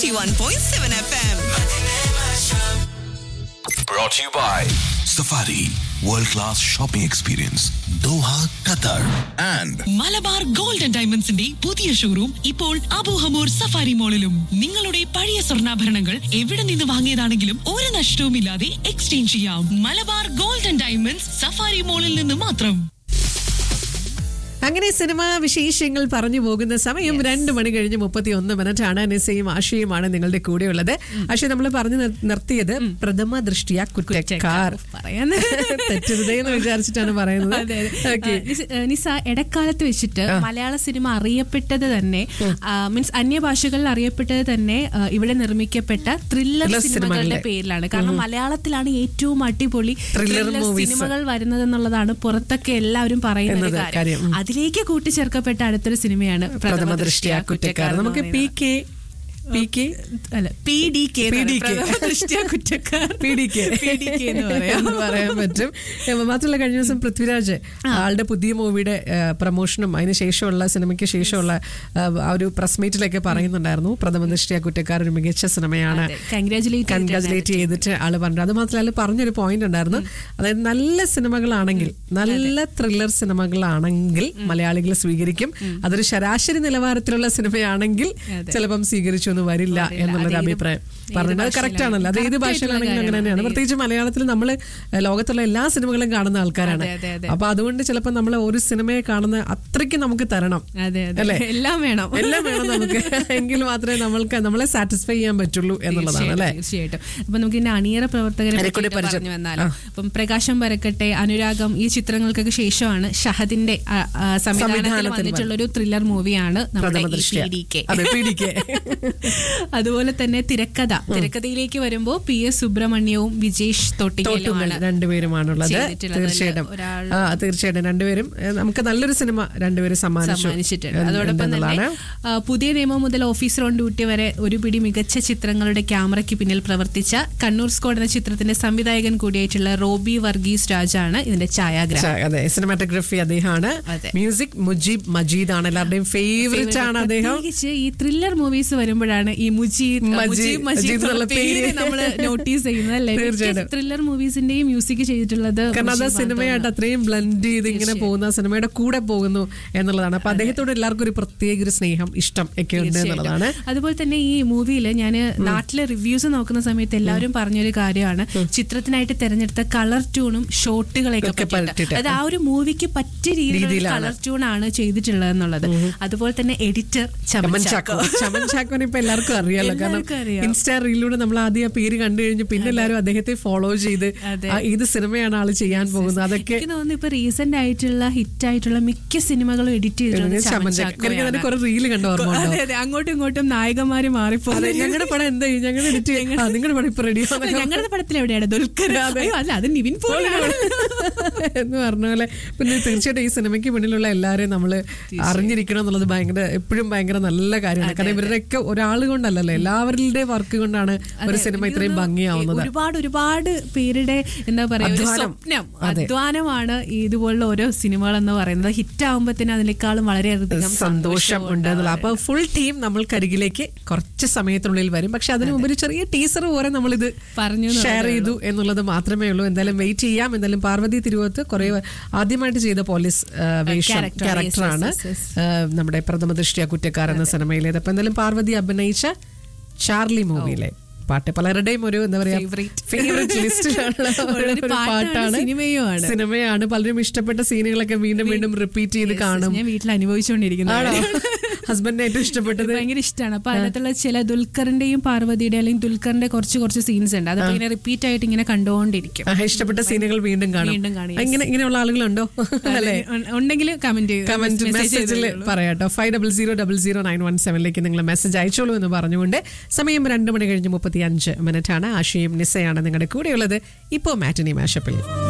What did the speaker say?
91.7 FM. Brought to you by Safari World Class Shopping Experience Doha, Qatar and Malabar gold and ഡയമണ്ട്സിന്റെ പുതിയ showroom ഇപ്പോൾ Abu Hamour safari മോളിലും നിങ്ങളുടെ പഴയ സ്വർണ്ണാഭരണങ്ങൾ എവിടെ നിന്ന് വാങ്ങിയതാണെങ്കിലും ഒരു നഷ്ടവുമില്ലാതെ എക്സ്ചേഞ്ച് ചെയ്യാം Malabar gold and diamonds Safari മോളിൽ നിന്ന് മാത്രം അങ്ങനെ സിനിമാ വിശേഷങ്ങൾ പറഞ്ഞു പോകുന്ന സമയം രണ്ട് മണി കഴിഞ്ഞ് മുപ്പത്തി ഒന്ന് മിനിറ്റ് ആണ് നിസയും ആശയുമാണ് നിങ്ങളുടെ കൂടെയുള്ളത് ആശയ നമ്മൾ പറഞ്ഞു നിർ- നിർത്തിയത് പ്രഥമ ദൃഷ്ടിയ കുറ്റക്കാർ പറയാന്ന് തെറ്റരുതേ എന്ന് വിചാരിച്ചിട്ടാണ് പറയുന്നത് അതെ, അതെ. ഓക്കെ ആ, നിസ- ആ, നിസ ഇടക്കാലത്ത് വെച്ചിട്ട് മലയാള സിനിമ അറിയപ്പെട്ടത് തന്നെ മീൻസ് അന്യഭാഷകളിൽ അറിയപ്പെട്ടത് തന്നെ ആ, ഇവിടെ നിർമ്മിക്കപ്പെട്ട ത്രില്ലർ Thriller സിനിമകളുടെ സിനിമകളുടെ. പേരിലാണ് കാരണം മലയാളത്തിലാണ് ഏറ്റവും അടിപൊളി Thriller thriller movies. സിനിമകൾ വരുന്നത് എന്നുള്ളതാണ് പുറത്തൊക്കെ എല്ലാവരും പറയുന്ന ഒരു എന്നത് കാര്യം കാര്യം. ഉം. അതിലേക്ക് കൂട്ടിച്ചേർക്കപ്പെട്ട അടുത്തൊരു സിനിമയാണ് പ്രഥമ ദൃഷ്ടിയ കുറ്റക്കാർ നമുക്ക് പി കെ പി കെ അല്ല പി ഡി കെ PDK. കുറ്റക്കാർ P D K P D K എന്ന് പറയാം എന്ന് പറയാൻ പറ്റും ഏ, മാത്രമല്ല കഴിഞ്ഞ ദിവസം പൃഥ്വിരാജ് ആളുടെ പുതിയ മൂവിയുടെ പ്രൊമോഷനും അതിന് ശേഷമുള്ള സിനിമയ്ക്ക് ശേഷമുള്ള ആ, ആ ഒരു പ്രസ് മീറ്റിലൊക്കെ പറയുന്നുണ്ടായിരുന്നു പ്രഥമ ദൃഷ്ടിയ കുറ്റക്കാർ ഒരു മികച്ച സിനിമയാണ് കൺഗ്രാചുലേറ്റ് കൺഗ്രാജുലേറ്റ് ചെയ്തിട്ട് ആള് പറഞ്ഞു അത് മാത്രമല്ല പറഞ്ഞൊരു പോയിന്റ് ഉണ്ടായിരുന്നു അതായത് നല്ല സിനിമകളാണെങ്കിൽ നല്ല ത്രില്ലർ സിനിമകളാണെങ്കിൽ മലയാളികൾ സ്വീകരിക്കും അതൊരു ശരാശരി നിലവാരത്തിലുള്ള സിനിമയാണെങ്കിൽ ചിലപ്പം സ്വീകരിച്ചു എന്ന് വരില്ല എന്നുള്ളൊരു അഭിപ്രായം പറഞ്ഞത് അത് കറക്റ്റ് ആണല്ലോ അത് ഏത് ഭാഷയിലാണെങ്കിലും അങ്ങനെ തന്നെയാണ് പ്രത്യേകിച്ച് മലയാളത്തിൽ നമ്മൾ ലോകത്തുള്ള എല്ലാ സിനിമകളും കാണുന്ന ആൾക്കാരാണ് അതെ, അതെ, അതെ. അപ്പൊ അതുകൊണ്ട് ചിലപ്പോൾ നമ്മൾ ഒരു സിനിമയെ കാണുന്ന അത്രയ്ക്ക് നമുക്ക് തരണം അതെ അല്ലേ? അതെ എല്ലാം വേണം എല്ലാം വേണം നമുക്ക് എങ്കിൽ മാത്രമേ നമ്മൾക്ക് നമ്മളെ സാറ്റിസ്ഫൈ ചെയ്യാൻ പറ്റുള്ളൂ എന്നുള്ളതാണ് അല്ലേ തീർച്ചയായിട്ടും അപ്പൊ നമുക്ക് ഇനി അണിയറ പ്രവർത്തകരെ അതിനെ കൂടി പറ്റിയിട്ട് പരിചയം- പറഞ്ഞു വന്നാലോ അപ്പം പ്രകാശം വരക്കട്ടെ അനുരാഗം ഈ ചിത്രങ്ങൾക്കൊക്കെ ശേഷമാണ് ഷഹദിന്റെ ആ, ആ, സംവിധാനത്തിൽ സംവിധാനത്തിൽ വന്നിട്ടുള്ള ഒരു ത്രില്ലർ മൂവിയാണ് നമ്മുടെ പ്രഥമ ഈ ദൃഷ്ടിയ. PDK. അതെ, PDK. അതുപോലെ തന്നെ തിരക്കഥ തിരക്കഥയിലേക്ക് വരുമ്പോ പി എസ് സുബ്രഹ്മണ്യവും വിജേഷ് തോട്ടുങ്ങൾ തൊട്ടികളുമാണ് രണ്ടുപേരുമാണുള്ളത് ചെയ്തിട്ടുള്ളത്. തീർച്ചയായിട്ടും ഒരാൾ ആ തീർച്ചയായിട്ടും രണ്ടുപേരും ഏ, നമുക്ക് നല്ലൊരു സിനിമ രണ്ടുപേരും സമ്മാനിച്ചു സമ്മാനിച്ചിട്ടുണ്ട് എന്ന് അതോടൊപ്പം തന്നെ എന്നുള്ളതാണ്. ആ, പുതിയ നിയമം മുതൽ ഓഫീസർ ഓൺ ഡ്യൂട്ടി വരെ ഒരു പിടി മികച്ച ചിത്രങ്ങളുടെ ക്യാമറയ്ക്ക് പിന്നിൽ പ്രവർത്തിച്ച കണ്ണൂർ സ്ക്വാഡ് എന്ന ചിത്രത്തിന്റെ സംവിധായകൻ കൂടിയായിട്ടുള്ള റോബി വർഗീസ് രാജാണ് ഇതിന്റെ ഛായാഗ്രാഹം ച- അതെ സിനിമാറ്റോഗ്രഫി അദ്ദേഹമാണ് അതെ. മ്യൂസിക് മുജീബ് മജീദ് ആണ് എല്ലാവരുടെയും ഫേവറേറ്റ് ആണ് അദ്ദേഹം പ്രത്യേകിച്ച് ഈ ത്രില്ലർ മൂവീസ് വരുമ്പോഴാണ് ഈ മുജീദ് മജീദ്, മുജീബ് മജീദ് മജീദ് എന്നുള്ള എന്നുള്ള പേര് പേര് നമ്മൾ നോട്ടീസ് ചെയ്യുന്നത് അല്ലേ തീർച്ചയായിട്ടും. ത്രില്ലർ മൂവീസിന്റെയും മ്യൂസിക് ചെയ്തിട്ടുള്ളത് കാരണം അത് മുജീബ് സിനിമയായിട്ട് ആണെന്ന് അത്രയും ബ്ലെൻഡ് ചെയ്ത് ഇങ്ങനെ പോകുന്ന സിനിമയുടെ കൂടെ പോകുന്നു എന്നുള്ളതാണ് അപ്പൊ അദ്ദേഹത്തോട് എല്ലാവർക്കും ഒരു പ്രത്യേക ഒരു സ്നേഹം ഇഷ്ടം ഒക്കെ ഉണ്ട് തീർച്ചയായിട്ടും. എന്നുള്ളതാണ് അതുപോലെ തന്നെ ഈ മൂവിയിൽ ഞാൻ നാട്ടിലെ റിവ്യൂസ് നോക്കുന്ന സമയത്ത് എല്ലാവരും പറഞ്ഞൊരു കാര്യമാണ് ചിത്രത്തിനായിട്ട് തെരഞ്ഞെടുത്ത കളർ ട്യൂണും ഷോട്ടുകളെയൊക്കെ ഒക്കെ പറ്റിയിട്ട്. പറ്റിയിട്ട്. അതായത് ആ ഒരു മൂവിക്ക് പറ്റിയ രീതിയിലുള്ള രീതിയിലാണ്. കളർ ട്യൂൺ ആണ് ചെയ്തിട്ടുള്ളത് എന്നുള്ളത് അതുപോലെ തന്നെ എഡിറ്റർ ചമൻ ചാക്കോ ചമൻ ചാക്കോനെ ഇപ്പൊ എല്ലാവർക്കും അറിയാലോ കാരണം എല്ലാവർക്കും അറിയാം. ഇൻസ്റ്റാ റീലിലൂടെ നമ്മൾ ആദ്യം ആ പേര് കണ്ടു കഴിഞ്ഞ് പിന്നെ എല്ലാവരും അദ്ദേഹത്തെ ഫോളോ ചെയ്ത് അതെ. ആ ഏത് സിനിമയാണ് ആള് ചെയ്യാൻ പോകുന്നത് അതൊക്കെ എനിക്ക് തോന്നുന്നു ഇപ്പൊ റീസെന്റ് ആയിട്ടുള്ള ഹിറ്റ് ആയിട്ടുള്ള മിക്ക സിനിമകളും എഡിറ്റ് ചെയ്തിട്ടുള്ളത് ചമൻ ചമൻ ചാക്കോ എനിക്ക് ചാക്കോയാണ്. അതിന്റെ കുറെ റീല് കണ്ട ഓർമ്മ ഉണ്ടോ? അതെ അതെ അങ്ങോട്ടും ഇങ്ങോട്ടും നായകന്മാര് മാറിപ്പോ അതെ ഞങ്ങളുടെ പടം എന്താ ഞങ്ങളുടെ എഡിറ്റ് നിങ്ങളുടെ പടം ഇപ്പൊ റെഡി ഞങ്ങളുടെ പടത്തിൽ എവിടെയാണ് ദുൽഖർ അയ്യോ, അല്ല അത് നിവിൻ പോളിയാണ് എന്ന് പറഞ്ഞ പോലെ പിന്നെ തീർച്ചയായിട്ടും ഈ സിനിമയ്ക്ക് മുന്നിലുള്ള എല്ലാവരെയും നമ്മൾ അറിഞ്ഞിരിക്കണം എന്നുള്ളത് ഭയങ്കര എപ്പോഴും ഭയങ്കര നല്ല കാര്യമാണ് കാരണം ഇവരുടെയൊക്കെ ഒരാൾ കൊണ്ടല്ലല്ലോ എല്ലാവരുടെ വർക്ക് കൊണ്ടാണ് ഒരു സിനിമ ഇത്രയും ഭംഗിയാവുന്നത് ഒരുപാട് ഒരുപാട് പേരുടെ എന്താ പറയാ ഒരു അധ്വാനം. സ്വപ്നം അതെ. അധ്വാനമാണ് ഈ ഇതുപോലുള്ള ഓരോ സിനിമകൾ എന്ന് പറയുന്നത് ഹിറ്റ് ആകുമ്പോഴത്തേന് അതിനേക്കാളും വളരെയധികം സന്തോഷം ഉണ്ട് എന്നുള്ള അപ്പൊ ഫുൾ ടീം നമ്മൾക്കരികിലേക്ക് കുറച്ച് സമയത്തിനുള്ളിൽ വരും പക്ഷെ അതിനു മുമ്പ് ഒരു ചെറിയ ടീസർ പോലെ നമ്മളിത് പറഞ്ഞു എന്ന് ഷെയർ ചെയ്തു എന്നുള്ളത് മാത്രമേ ഉള്ളൂ എന്തായാലും വെയിറ്റ് ചെയ്യാം എന്തായാലും പാർവതി തിരുവോത്ത് കുറെ ആദ്യമായിട്ട് ചെയ്ത പോലീസ് ആ, വേഷം Character, ക്യാരക്ടറാണ് yes, yes, ആ, നമ്മുടെ പ്രഥമ ദൃഷ്ടിയ കുറ്റക്കാർ എന്ന സിനിമയിലേത് അപ്പൊ എന്തായാലും പാർവതി അഭിനയിച്ച ചാർലി മൂവിയിലെ പാട്ട് പലരുടെയും ഒരു എന്താ പറയാ Favourite. ഫേവറേറ്റ് ലിസ്റ്റിലുള്ള ഉള്ളൊരു പാട്ടാണ്, സിനിമയുമാണ്. സിനിമയാണ് പലരും ഇഷ്ടപ്പെട്ട സീനുകളൊക്കെ വീണ്ടും വീണ്ടും റിപ്പീറ്റ് ചെയ്ത് കാണും ഞാൻ വീട്ടിൽ അനുഭവിച്ചുകൊണ്ടിരിക്കുന്നു ആണോ ഹസ്ബൻഡിന് ഏറ്റവും ഇഷ്ടപ്പെട്ടത് ഭയങ്കര ഇഷ്ടമാണ് അപ്പൊ അതിനകത്തുള്ള ചില ദുൽഖറിന്റെയും പാർവതിയുടെ അല്ലെങ്കിൽ ദുൽഖറിന്റെ കുറച്ച് കുറച്ച് സീൻസ് ഉണ്ട് അതൊക്കെ ഇങ്ങനെ റിപ്പീറ്റ് ആയിട്ട് ഇങ്ങനെ കണ്ടുകൊണ്ടിരിക്കും ആ, ഇഷ്ടപ്പെട്ട സീനുകൾ വീണ്ടും കാണും വീണ്ടും കാണും, yes. ഇങ്ങനെ ഇങ്ങനെയുള്ള ആളുകളുണ്ടോ അല്ലേ ഉണ്ടെങ്കിൽ കമന്റ് ചെയ്തു കമന്റ് മെസ്സേജിൽ പറയാട്ടോ five double zero double zero nine one സെവനിലേക്ക് നിങ്ങൾ മെസ്സേജ് അയച്ചോളൂ എന്ന് പറഞ്ഞുകൊണ്ട് സമയം രണ്ട് മണി കഴിഞ്ഞ് മുപ്പത്തി അഞ്ച് മിനിറ്റ് ആണ് ആശയും നിസയാണ് നിങ്ങളുടെ കൂടെയുള്ളത് ഇപ്പോൾ മാറ്റിനി മാഷപ്പിൽ